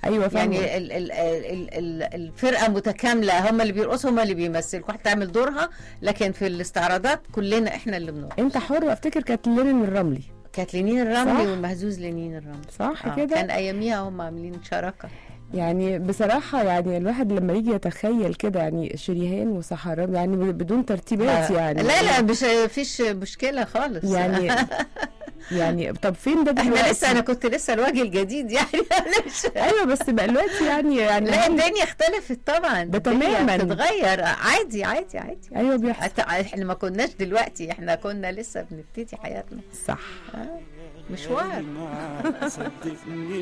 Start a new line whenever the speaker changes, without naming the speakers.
ايوه فاهمه
يعني ال ال ال ال الفرقه متكامله هم اللي بيرقصوا هم اللي بيمثلوا كل واحد تعمل دورها لكن في الاستعراضات كلنا احنا اللي بنرقص
انت حر افتكر كانت لينين الرملي
كانت لينين الرملي
صح.
والمهزوز لينين الرملي
صح
آه،
كده
كان اياميها هم عاملين شراكه
يعني بصراحة يعني الواحد لما يجي يتخيل كده يعني شريهان وسحران يعني بدون ترتيبات يعني
لا لا مش فيش مشكله خالص
يعني يعني طب فين ده
احنا
دلوقتي؟
لسه انا كنت لسه الوجه الجديد يعني أنا مش
ايوه بس بقى دلوقتي يعني يعني
لا
هم-
الدنيا اختلفت طبعا
ده
الدنيا
تماماً.
بتتغير عادي عادي عادي
ايوه بيحصل
حتى احنا ما كناش دلوقتي احنا كنا لسه بنبتدي حياتنا
صح
مشوار
صدقني